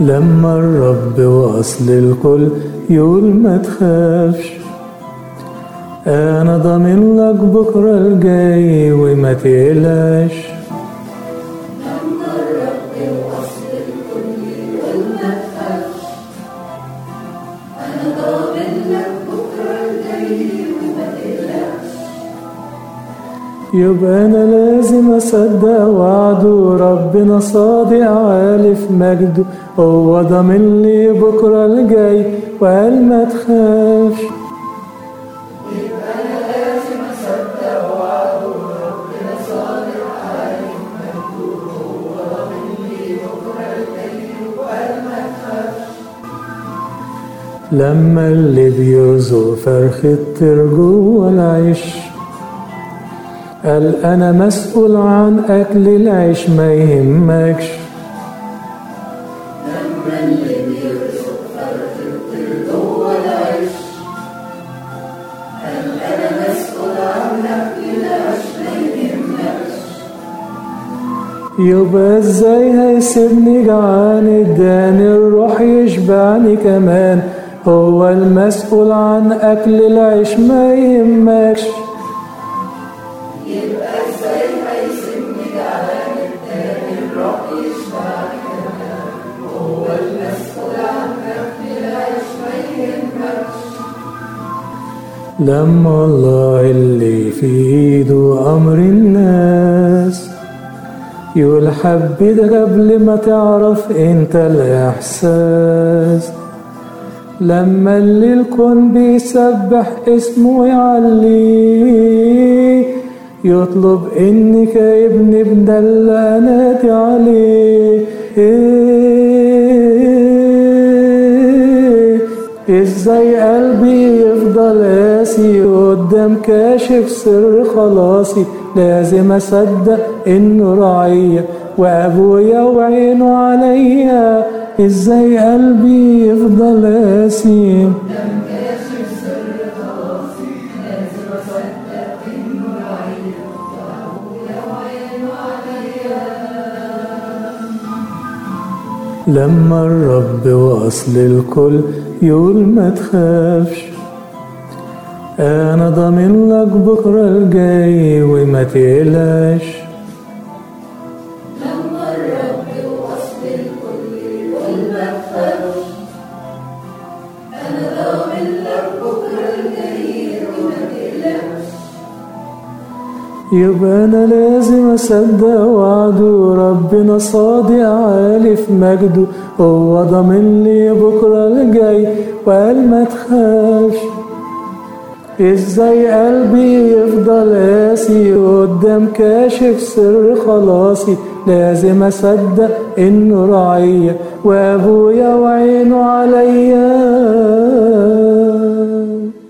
لما الرب وصل الكل يقول ما تخافش انا ضامن لك بكره الجاي وما تقلقش يبقى انا لازم اصدق وعده ربنا صادق عالي في مجده هو ضامن لي بكره الجاي وقال ما تخافش لما اللي بيرزق فرخ الطير جوه العيش قال انا مسؤول عن اكل العيش ما يهمكش يبقى ازاي هيسيبني جعان اداني الروح يشبعني كمان هو المسؤول عن اكل العيش ما يهمكش لما الله اللي في ايده امر الناس يقول حبيتك قبل ما تعرف انت الاحساس لما اللي الكون بيسبح اسمه يعليه يطلب انك يا ابني بدل انادي عليه إيه ازاي قلبي يفضل قاسي قدام كاشف سر خلاصي لازم اصدق انه رعية وابويا وعينه عليا ازاي قلبي يفضل قاسي لما الرب وصل الكل يقول ما تخافش انا ضامن لك بكره الجاي وما تقلقش يبقى انا لازم اصدق وعده ربنا صادق عالي في مجده هو ضامن لي بكره الجاي وقال ما تخافش ازاي قلبي يفضل قاسي قدام كاشف سر خلاصي لازم اصدق انه رعية وابويا وعينه عليا